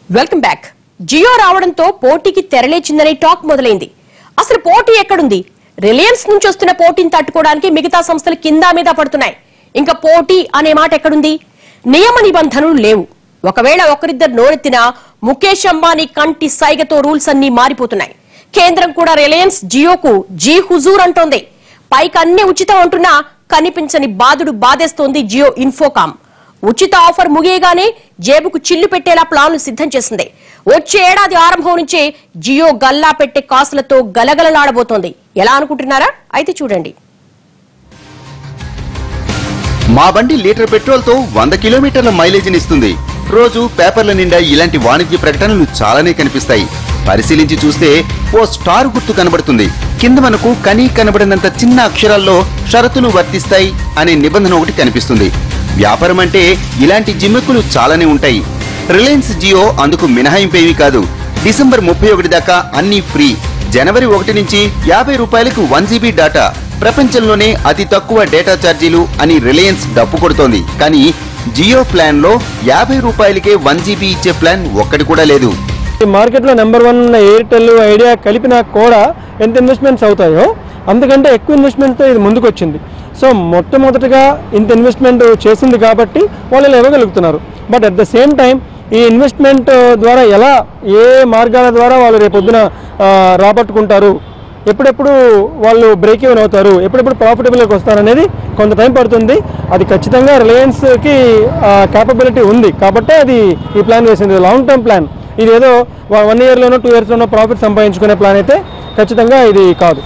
welcome back Jio రావడంతో పోటీకి తెరలేచిందనే talk మొదలైంది అసలు పోటీ ఎక్కడుంది రిలయన్స్ నుంచి వస్తున్న పోటీని తట్టుకోవడానికి మిగతా సంస్థలు కింద మీద పడుతున్నాయి ఇంకా పోటీ అనే మాట ఎక్కడుంది నియమ నిబంధనలు లేవు ఒకవేళ ఒకరిద్దరు నోరెత్తినా ముఖేష్ అంబానీ కంటి సైగతో రూల్స్ అన్ని మారిపోతున్నాయి కేంద్రం కూడా రిలయన్స్ జియోకు జీ హుజూర్ అంటోంది పైకి అన్ని ఉచితం అంటున్నా కనిపించని బాధుడు బాధేస్తోంది జియో ఇన్ఫోకామ్ ఉచిత ఆఫర్ ముగియగానే జేబుకు చిల్లు పెట్టేలా ప్లాన్లు సిద్ధం చేసింది వచ్చే ఏడాది ఆరంభం నుంచే జియో గల్లా పెట్టే కాసులతో గలగలలాడబోతోంది ఎలా అనుకుంటున్నారా అయితే చూడండి మా బండి లీటర్ పెట్రోల్ తో వంద కిలోమీటర్ల మైలేజీని ఇస్తుంది రోజు పేపర్ల నిండా ఇలాంటి వాణిజ్య ప్రకటనలు చాలానే కనిపిస్తాయి పరిశీలించి చూస్తే ఓ స్టార్ గుర్తు కనబడుతుంది కింద మనకు కనీ కనబడినంత చిన్న అక్షరాల్లో షరతులు వర్తిస్తాయి అనే నిబంధన ఒకటి కనిపిస్తుంది వ్యాపారం అంటే ఇలాంటి జిమ్మెక్కులు చాలానే ఉంటాయి రిలయన్స్ జియో అందుకు మినహాయింపేవి కాదు డిసెంబర్ ముప్పై ఒకటి దాకా అన్ని ఫ్రీ జనవరి ఒకటి నుంచి యాభై రూపాయలకు వన్ జీబీ డాటా ప్రపంచంలోనే అతి తక్కువ డేటా ఛార్జీలు అని రిలయన్స్ డప్పు కొడుతోంది కానీ జియో ప్లాన్ లో యాభై రూపాయలకే వన్ జీబీ ఇచ్చే ప్లాన్ ఒక్కటి కూడా లేదు ఈ మార్కెట్లో నెంబర్ వన్ ఉన్న ఎయిర్టెల్ ఐడియా కలిపినా కూడా ఎంత ఇన్వెస్ట్మెంట్స్ అవుతాయో అంతకంటే ఎక్కువ ఇన్వెస్ట్మెంట్తో ఇది ముందుకు వచ్చింది సో మొట్టమొదటిగా ఇంత ఇన్వెస్ట్మెంట్ చేసింది కాబట్టి వాళ్ళు ఇలా ఇవ్వగలుగుతున్నారు but at the same time ఈ ఇన్వెస్ట్మెంట్ ద్వారా ఎలా ఏ మార్గాల ద్వారా వాళ్ళు రేపొద్దున ఆ, రాబట్టుకుంటారు ఎప్పుడెప్పుడు వాళ్ళు బ్రేక్ ఈవెన్ అవుతారు ఎప్పుడెప్పుడు ప్రాఫిటబుల్కి వస్తారు అనేది కొంత టైం పడుతుంది అది ఖచ్చితంగా రిలయన్స్కి క్యాపబిలిటీ ఉంది కాబట్టే అది ఈ ప్లాన్ వేసింది లాంగ్ టర్మ్ ప్లాన్ ఇది ఏదో వన్ ఇయర్లోనో టూ ఇయర్స్లోనో ప్రాఫిట్ సంపాదించుకునే ప్లాన్ అయితే ఖచ్చితంగా ఇది కాదు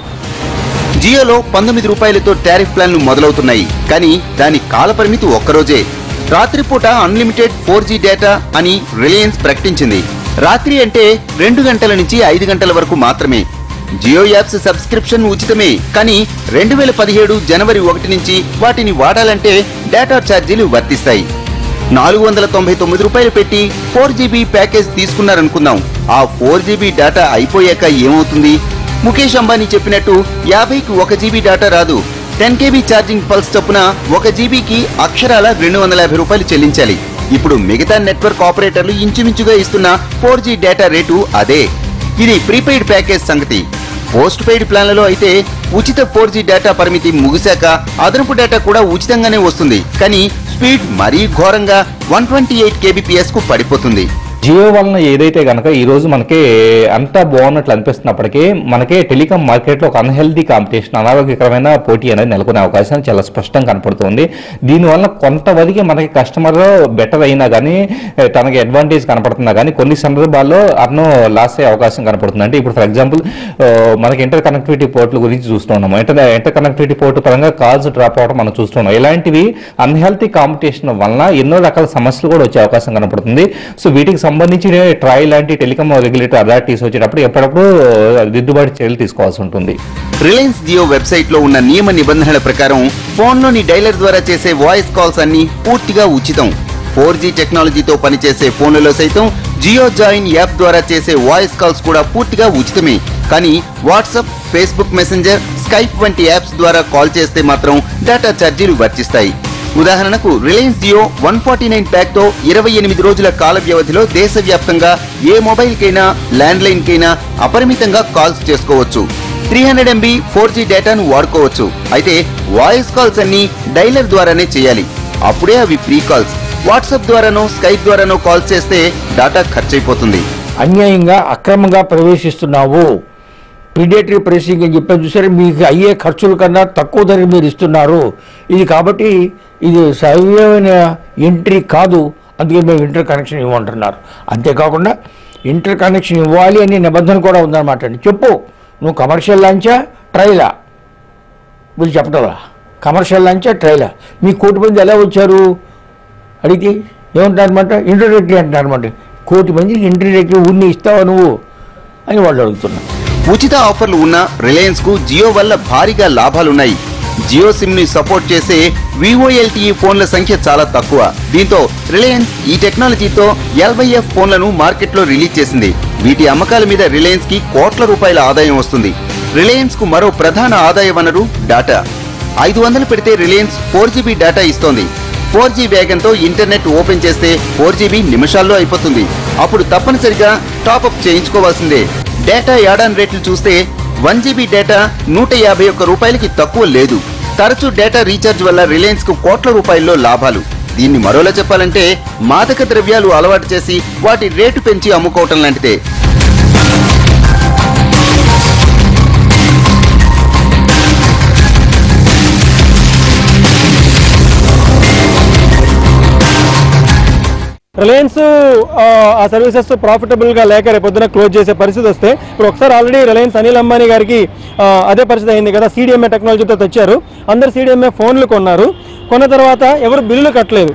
జియోలో పంతొమ్మిది రూపాయలతో టారిఫ్ ప్లాన్లు మొదలవుతున్నాయి కానీ దాని కాలపరిమితి ఒక్కరోజే రాత్రిపూట అన్లిమిటెడ్ ఫోర్ జీ డేటా అని రిలయన్స్ ప్రకటించింది రాత్రి అంటే రెండు గంటల నుంచి ఐదు గంటల వరకు మాత్రమే జియో యాప్స్ సబ్స్క్రిప్షన్ ఉచితమే కానీ రెండు వేల పదిహేడు జనవరి ఒకటి నుంచి వాటిని వాడాలంటే డేటా ఛార్జీలు వర్తిస్తాయి నాలుగు వందల తొంభై తొమ్మిది రూపాయలు పెట్టి ఫోర్ జీబీ ప్యాకేజ్ తీసుకున్నారనుకుందాం ఆ ఫోర్ జీబీ డేటా అయిపోయాక ఏమవుతుంది ముఖేష్ అంబానీ చెప్పినట్టు యాభైకి ఒక జీబీ డేటా రాదు టెన్ కేబీ ఛార్జింగ్ పల్స్ చొప్పున ఒక జీబీకి అక్షరాల రెండు వందల యాభై రూపాయలు చెల్లించాలి ఇప్పుడు మిగతా నెట్వర్క్ ఆపరేటర్లు ఇంచుమించుగా ఇస్తున్న ఫోర్ జీ డేటా రేటు అదే ఇది ప్రీపెయిడ్ ప్యాకేజ్ సంగతి పోస్ట్ పెయిడ్ ప్లాన్లలో అయితే ఉచిత ఫోర్ జీ డేటా పరిమితి ముగిశాక అదనపు డేటా కూడా ఉచితంగానే వస్తుంది కానీ స్పీడ్ మరీ ఘోరంగా వన్ ట్వంటీ ఎయిట్ కేబీపీఎస్ కు పడిపోతుంది జియో వలన ఏదైతే కనుక ఈ రోజు మనకి అంతా బాగున్నట్లు అనిపిస్తున్నప్పటికీ మనకి టెలికాం మార్కెట్లో ఒక అన్హెల్దీ కాంపిటీషన్ అనారోగ్యకరమైన పోటీ అనేది నెలకొనే అవకాశం చాలా స్పష్టంగా కనపడుతుంది దీనివల్ల కొంతవరకు మనకి కస్టమర్ బెటర్ అయినా కానీ తనకి అడ్వాంటేజ్ కనపడుతున్నా కానీ కొన్ని సందర్భాల్లో అర్నో లాస్ అయ్యే అవకాశం కనపడుతుంది అంటే ఇప్పుడు ఫర్ ఎగ్జాంపుల్ మనకి ఇంటర్ కనెక్టివిటీ పోర్ట్ల గురించి చూస్తున్నాము ఇంటర్ ఇంటర్ కనెక్టివిటీ పోర్ట్ పరంగా కాల్స్ డ్రాప్ అవడం మనం చూస్తున్నాం ఇలాంటివి అన్హెల్తీ కాంపిటీషన్ వలన ఎన్నో రకాల సమస్యలు కూడా వచ్చే అవకాశం కనపడుతుంది సో వీటికి సంబంధించి ట్రై లాంటి టెలికాం రెగ్యులేటరీ అథారిటీస్ వచ్చేటప్పుడు ఎప్పటికప్పుడు దిద్దుబాటు చర్యలు తీసుకోవాల్సి ఉంటుంది రిలయన్స్ జియో వెబ్సైట్ లో ఉన్న నియమ నిబంధనల ప్రకారం ఫోన్లోని డైలర్ ద్వారా చేసే వాయిస్ కాల్స్ అన్ని పూర్తిగా ఉచితం ఫోర్ జీ టెక్నాలజీతో పనిచేసే ఫోన్లలో సైతం జియో జాయిన్ యాప్ ద్వారా చేసే వాయిస్ కాల్స్ కూడా పూర్తిగా ఉచితమే కానీ వాట్సాప్ ఫేస్బుక్ మెసెంజర్ స్కైప్ వంటి యాప్స్ ద్వారా కాల్ చేస్తే మాత్రం డేటా ఛార్జీలు వర్తిస్తాయి ఉదాహరణకు Reliance Jio one forty nine pack తో ఇరవై ఎనిమిది రోజుల కాల వ్యవధిలో దేశవ్యాప్తంగా ఏ మొబైల్ కైనా ల్యాండ్ లైన్ కైనా అపరిమితంగా కాల్స్ చేసుకోవచ్చు three hundred MB four G డేటాను వాడుకోవచ్చు అయితే వాయిస్ కాల్స్ అన్ని డైలర్ ద్వారానే చేయాలి అప్పుడే అవి ఫ్రీ కాల్స్ వాట్సాప్ ద్వారానో స్కైప్ ద్వారానో కాల్ చేస్తే డేటా ఖర్చయిపోతుంది అన్యాయంగా అక్రమంగా ప్రవేశిస్తున్నావు ప్రిడేటరీ ప్రైసింగ్ అని చెప్పి చూసారు మీకు అయ్యే ఖర్చుల కన్నా తక్కువ ధరకు మీరు ఇస్తున్నారు ఇది కాబట్టి ఇది సవ్యమైన ఎంట్రీ కాదు అందుకే మేము ఇంటర్ కనెక్షన్ ఇవ్వమంటున్నారు అంతేకాకుండా ఇంటర్ కనెక్షన్ ఇవ్వాలి అనే నిబంధన కూడా ఉందన్నమాట అండి చెప్పు నువ్వు కమర్షియల్ లాంచా ట్రైలా వీళ్ళు చెప్పటంలా కమర్షియల్ లాంచా ట్రైలా మీ కోటి మంది ఎలా వచ్చారు అడిగితే ఏమంటారనమాట ఇంటర్డెక్టరీ అంటారనమాట కోటి మందికి ఇంటర్డెక్టరీ ఊరిని ఇస్తావా నువ్వు అని వాళ్ళు అడుగుతున్నారు ఉచిత ఆఫర్లు ఉన్న రిలయన్స్ కు జియో వల్ల భారీగా లాభాలున్నాయి జియో సిమ్ ని సపోర్ట్ చేసే వివోఎల్టీఈ ఫోన్ల సంఖ్య చాలా తక్కువ దీంతో రిలయన్స్ ఈ టెక్నాలజీతో ఎల్వైఎఫ్ ఫోన్లను మార్కెట్లో రిలీజ్ చేసింది వీటి అమ్మకాల మీద రిలయన్స్ కి కోట్ల రూపాయల ఆదాయం వస్తుంది రిలయన్స్ కు మరో ప్రధాన ఆదాయ వనరు డాటా ఐదు వందలు పెడితే రిలయన్స్ ఫోర్ జీబీ డేటా ఇస్తోంది ఫోర్ జీ వేగంతో ఇంటర్నెట్ ఓపెన్ చేస్తే ఫోర్ జీబీ నిమిషాల్లో అయిపోతుంది అప్పుడు తప్పనిసరిగా టాప్అప్ చేయించుకోవాల్సిందే డేటా యాడాన్ రేట్లు చూస్తే వన్ జీబీ డేటా నూట యాభై ఒక్క రూపాయలకి తక్కువ లేదు తరచూ డేటా రీఛార్జ్ వల్ల రిలయన్స్ కు కోట్ల రూపాయల్లో లాభాలు దీన్ని మరోలా చెప్పాలంటే మాదక ద్రవ్యాలు అలవాటు చేసి వాటి రేటు పెంచి అమ్ముకోవటం లాంటిదే రిలయన్స్ ఆ, ఆ సర్వీసెస్ ప్రాఫిటబుల్ గా లేక రేపు పొద్దున క్లోజ్ చేసే పరిస్థితి వస్తే ఇప్పుడు ఒకసారి ఆల్రెడీ రిలయన్స్ అనిల్ అంబానీ గారికి ఆ, అదే పరిస్థితి అయింది కదా సీడీఎంఏ టెక్నాలజీతో తెచ్చారు అందరు సీడీఎంఏ ఫోన్లు కొన్నారు కొన్న తర్వాత ఎవరు బిల్లులు కట్టలేదు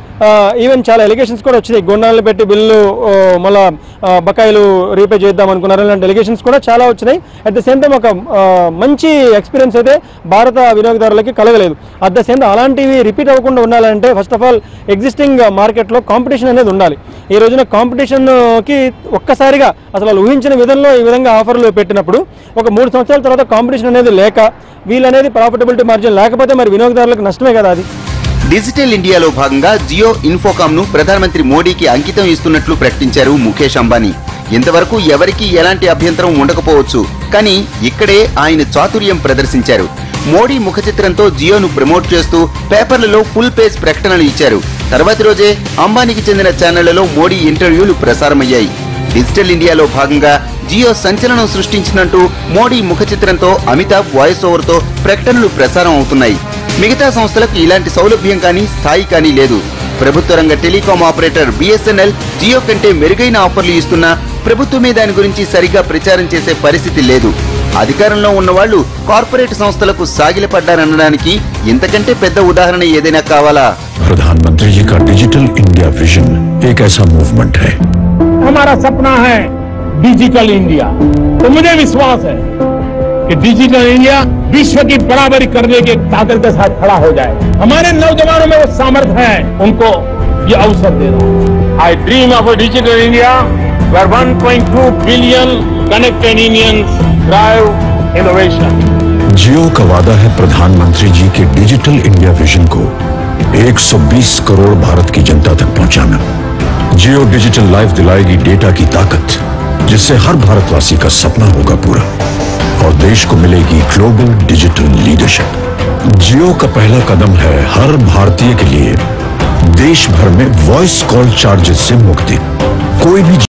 ఈవెన్ చాలా ఎలిగేషన్స్ కూడా వచ్చినాయి గుండాలను పెట్టి బిల్లు ఆ, మళ్ళా ఆ, బకాయిలు రీపే చేద్దాం అనుకున్నారు ఇలాంటి ఎలిగేషన్స్ కూడా చాలా వచ్చినాయి అట్ ద సేమ్ టైం ఒక ఆ, మంచి ఎక్స్పీరియన్స్ అయితే భారత వినియోగదారులకి కలగలేదు అట్ ద సేమ్ టైం అలాంటివి రిపీట్ అవ్వకుండా ఉండాలంటే ఫస్ట్ ఆఫ్ ఆల్ ఎగ్జిస్టింగ్ మార్కెట్లో కాంపిటీషన్ అనేది ఉండాలి ఈ రోజున కాంపిటీషన్కి ఒక్కసారిగా అసలు వాళ్ళు ఊహించిన విధంలో ఈ విధంగా ఆఫర్లు పెట్టినప్పుడు ఒక మూడు సంవత్సరాల తర్వాత కాంపిటీషన్ అనేది లేక వీళ్ళనేది ప్రాఫిటబిలిటీ మార్జిన్ లేకపోతే మరి వినియోగదారులకు నష్టమే కదా అది డిజిటల్ ఇండియాలో భాగంగా జియో ఇన్ఫోకామ్ ను ప్రధానమంత్రి మోడీకి అంకితం ఇస్తున్నట్లు ప్రకటించారు ముఖేష్ అంబానీ ఇంతవరకు ఎవరికీ ఎలాంటి అభ్యంతరం ఉండకపోవచ్చు కానీ ఇక్కడే ఆయన చాతుర్యం ప్రదర్శించారు మోడీ ముఖ చిత్రంతో జియోను ప్రమోట్ చేస్తూ పేపర్లలో ఫుల్ పేజ్ ప్రకటనలు ఇచ్చారు తర్వాతి రోజే అంబానీకి చెందిన ఛానళ్లలో మోడీ ఇంటర్వ్యూలు ప్రసారమయ్యాయి డిజిటల్ ఇండియాలో భాగంగా జియో సంచలనం సృష్టించినట్టు మోడీ ముఖ చిత్రంతో అమితాబ్ వాయిస్ ఓవర్ తో ప్రకటనలు ప్రసారం అవుతున్నాయి మిగతా సంస్థలకు ఇలాంటి సౌలభ్యం కానీ స్థాయి కానీ లేదు ప్రభుత్వ రంగ టెలికాం ఆపరేటర్ బిఎస్ఎన్ఎల్ జియో కంటే మెరుగైన ఆఫర్లు ఇస్తున్నా ప్రభుత్వమే దాని గురించి సరిగా ప్రచారం చేసే పరిస్థితి లేదు అధికారంలో ఉన్నవాళ్లు కార్పొరేట్ సంస్థలకు సాగిలపడ్డారనడానికి ఇంతకంటే పెద్ద ఉదాహరణ ఏదైనా కావాలా प्रधानमंत्री जी का डिजिटल इंडिया विजन एक ऐसा मूवमेंट है हमारा सपना है डिजिटल इंडिया तो मुझे विश्वास है कि डिजिटल इंडिया विश्व की बराबरी करने की ताकत के साथ खड़ा हो जाए हमारे नौजवानों में वो सामर्थ्य है उनको ये अवसर दे रहा है I dream of a digital India where 1.2 billion connected Indians drive innovation Jio का वादा है प्रधानमंत्री जी के डिजिटल इंडिया विजन को 120 करोड़ भारत की जनता तक पहुंचाना जियो डिजिटल लाइफ दिलाएगी डेटा की ताकत जिससे हर भारतवासी का सपना होगा पूरा और देश को मिलेगी ग्लोबल डिजिटल लीडरशिप जियो का पहला कदम है हर भारतीय के लिए देश भर में वॉइस कॉल चार्जेस से मुक्ति कोई भी